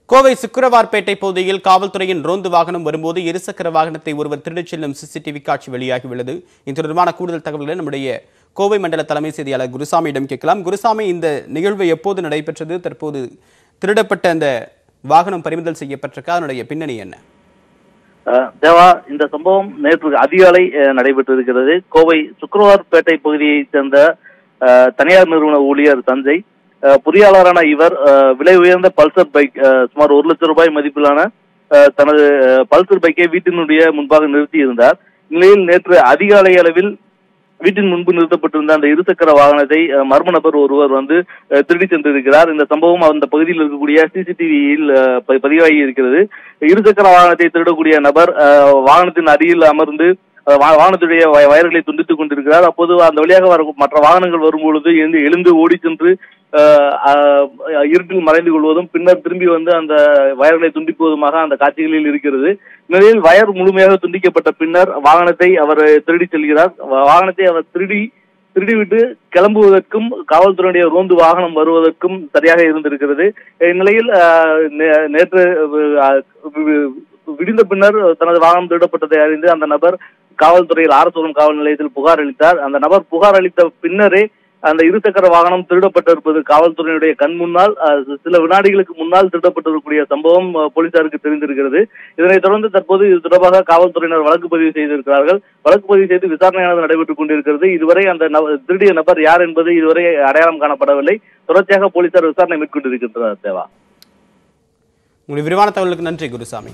கோவை சுக்கிரவார்பேட்டை பகுதியில் காவல்துறையின் ரோந்து வாகனம் வரும்போது இருசக்கர வாகனத்தை ஒருவர் திருடிச் செல்லும் சிசிடிவி காட்சி வெளியாகியுள்ளது இது தொடர்பான கூடுதல் தகவல்களை நம்முடைய கோவை மண்டல தலைமை செய்தியாளர் குருசாமியிடம் கேட்கலாம் குருசாமி இந்த நிகழ்வு எப்போது நடைபெற்றது தற்போது திருடப்பட்ட அந்த வாகனம் பறிமுதல் செய்யப்பட்டிருக்கா அதனுடைய பின்னணி என்ன அஹ் தேவா இந்த சம்பவம் நேற்று அதிகாலை அஹ், நடைபெற்றிருக்கிறது கோவை சுக்கரவார்பேட்டை பகுதியைச் சேர்ந்த அஹ், தனியார் நிறுவன ஊழியர் தஞ்சை அஹ், பொறியாளரான இவர் அஹ், விலை உயர்ந்த பல்சர் பைக் அஹ், சுமார் ஒரு லட்சம் ரூபாய் மதிப்பிலான அஹ், தனது அஹ், பல்சர் பைக்கை வீட்டினுடைய முன்பாக நிறுத்தி இருந்தார் இந்நிலையில் நேற்று அதிகாலை அளவில் வீட்டின் முன்பு நிறுத்தப்பட்டிருந்த அந்த இருசக்கர வாகனத்தை அஹ், மர்ம நபர் ஒருவர் வந்து அஹ், திருடி சென்றிருக்கிறார் இந்த சம்பவம் அந்த பகுதியில் இருக்கக்கூடிய சிசிடிவியில் பதிவாகி இருக்கிறது இருசக்கர வாகனத்தை திருடக்கூடிய நபர் அஹ், வாகனத்தின் அருகில் அமர்ந்து அஹ், வா- வாகனத்துடைய வய- வயர்களை துண்டித்துக் கொண்டிருக்கிறார் அப்போது அந்த வழியாக வர மற்ற வாகனங்கள் வரும் பொழுது எழுந்து எழுந்து ஓடி சென்று அஹ், அஹ், இருட்டில் மறைந்து கொள்வதும் பின்னர் திரும்பி வந்து அந்த வயர்களை துண்டிப்பதுமாக அந்த காட்சிகளில் இருக்கிறது நிலையில் வயர் முழுமையாக துண்டிக்கப்பட்ட பின்னர் வாகனத்தை அவர் திருடி செல்கிறார் வா- வாகனத்தை அவர் திருடி திருடிவிட்டு கிளம்புவதற்கும் காவல்துறையுடைய ரோந்து வாகனம் வருவதற்கும் சரியாக இருந்திருக்கிறது இந்நிலையில் அஹ், நே- நேற்று அஹ், வி- விடிந்த பின்னர் தனது வாகனம் திருடப்பட்டதை அறிந்து அந்த நபர் காவல்துறையில் ஆரசூரம் காவல் நிலையத்தில் புகார் அளித்தார் அந்த நபர் புகார் அளித்த பின்னரே அந்த இருசக்கர வாகனம் திருடப்பட்டிருப்பது காவல்துறையினுடைய கண் முன்னால் அஹ், சில வினாடிகளுக்கு முன்னால் திருடப்பட்டிருக்கக்கூடிய சம்பவம் அஹ், போலீசாருக்கு தெரிந்திருக்கிறது இதனைத் தொடர்ந்து தற்போது இது தொடர்பாக காவல்துறையினர் வழக்கு பதிவு செய்திருக்கிறார்கள் வழக்கு பதிவு செய்து விசாரணையானது நடைபெற்றுக் கொண்டிருக்கிறது இதுவரை அந்த நப- திருடிய நபர் யார் என்பது இதுவரை அடையாளம் காணப்படவில்லை தொடர்ச்சியாக போலீசார் விசாரணை மேற்கொண்டிருக்கின்றனர் தேவா உங்களுடைய விரிவான தகவலுக்கு நன்றி குருசாமி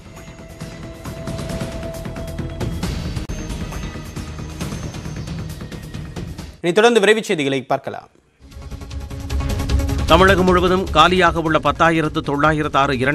இனி தொடர்ந்து விரைவுச் செய்திகளை பார்க்கலாம் தமிழகம் முழுவதும் காலியாக உள்ள பத்தாயிரத்து தொள்ளாயிரத்து ஆறு